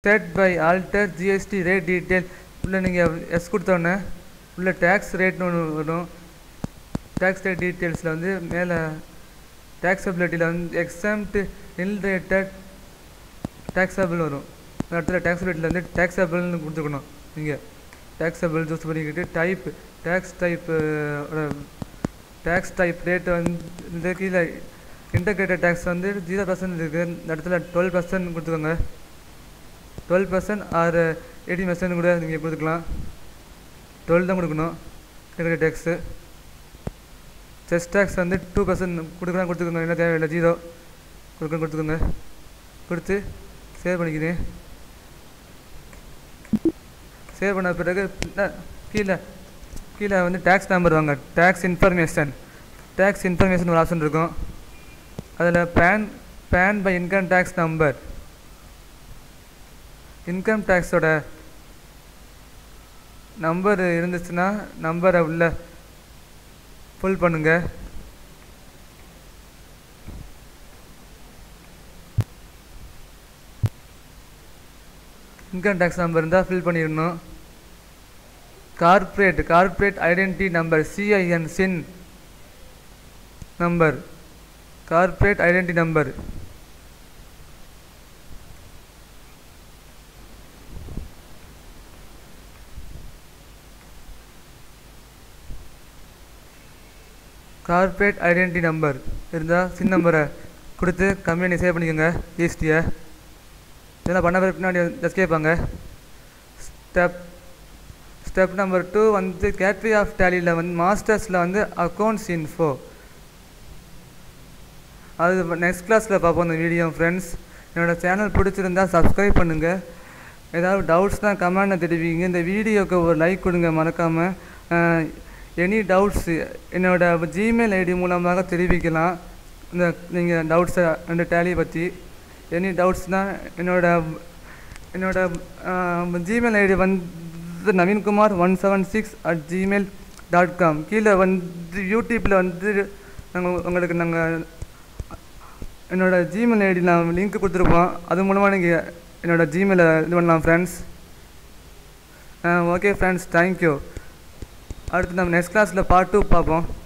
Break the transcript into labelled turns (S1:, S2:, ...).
S1: set by alter GST rate detail உள்ள நீங்கள் S கொடுத்தோன்னே உள்ள டேக்ஸ் ரேட்னு ஒன்று வரும் டேக்ஸ் ரேட் டீட்டெயில்ஸில் வந்து மேலே டேக்ஸபிலிட்டியில் வந்து எக்ஸாம்ட் இன்ரேட்டட் டேக்ஸபிள் வரும் அந்த இடத்துல டேக்ஸபிலிட்டியில் வந்து டேக்ஸபிள்னு கொடுத்துக்கணும் நீங்கள் டேக்ஸபிள் சூஸ் பண்ணிக்கிட்டு type tax type tax type rate வந்து இந்த கீழே இன்டகிரேட்டட் டேக்ஸ் வந்து ஜீரோ பர்சன்ட் இருக்குது இந்த இடத்துல டுவெல் பர்சன்ட் கொடுத்துக்கோங்க twelve percent or eighteen percent கூட நீங்கள் கொடுத்துக்கலாம் டுவெல் தான் கொடுக்கணும் இன்டகிரேட் டேக்ஸு செஸ் டேக்ஸ் வந்து டூ பர்சன்ட் கொடுக்கலாம் கொடுத்துக்கோங்க என்ன தேவையில்லை ஜீரோ கொடுக்கணும் கொடுத்துக்கோங்க கொடுத்து சேவ் பண்ணிக்கிறேன் சேவ் பண்ண பிறகு ந- கீழே கீழே வந்து டேக்ஸ் நம்பர் வாங்க டேக்ஸ் இன்ஃபர்மேஷன் டேக்ஸ் இன்ஃபர்மேஷன் ஒரு ஆப்ஷன் இருக்கும் அதில் PAN PAN by income tax number income டேக்ஸோட நம்பர் இருந்துச்சுன்னா நம்பரை உள்ள ஃபுல் பண்ணுங்க இன்கம் டேக்ஸ் நம்பர் இருந்தால் ஃபில் பண்ணிடணும் corporate corporate identity number CIN CIN number corporate identity number corporate identity number இருந்தால் சின் நம்பரை கொடுத்து கம்பெனி சேவ் பண்ணிக்கோங்க ஜிஎஸ்டியை இதெல்லாம் பண்ண பிறகு பின்னாடி ஜஸ்ட் கேட்பாங்க ஸ்டெப் ஸ்டெப் நம்பர் டூ வந்து கேட்ரி ஆஃப் டேலியில் வந்து மாஸ்டர்ஸில் வந்து அக்கௌண்ட்ஸ் இன்ஃபோ அது நெக்ஸ்ட் கிளாஸில் பார்ப்போம் இந்த வீடியோ ஃப்ரெண்ட்ஸ் என்னோட சேனல் பிடிச்சிருந்தா சப்ஸ்கிரைப் பண்ணுங்கள் ஏதாவது டவுட்ஸ்னால் கமெண்ட்டில் தெரிவிங்க இந்த வீடியோக்கு ஒரு லைக் கொடுங்க மறக்காமல் எனி டவுட்ஸ் என்னோட ஜிமெயில் ஐடி மூலமாக தெரிவிக்கலாம் இந்த நீங்கள் டவுட்ஸை அந்த டேலியை பற்றி எனி டவுட்ஸ்னால் என்னோட என்னோட ஜிமெயில் ஐடி வந்து Naveenkumar one seven six at Gmail dot com கீழே வந்து யூடியூப்பில் வந்து நாங்கள் உங்களுக்கு நாங்கள் என்னோட ஜிமெயில் ஐடி நான் லிங்க் கொடுத்துருப்போம் அது மூலமாக நீங்கள் என்னோட ஜிமெயிலை இது பண்ணலாம் ஃப்ரெண்ட்ஸ் ஓகே ஃப்ரெண்ட்ஸ் தேங்க்யூ அடுத்து நம்ம நெக்ஸ்ட் கிளாஸில் பார்ட் டூ பார்ப்போம்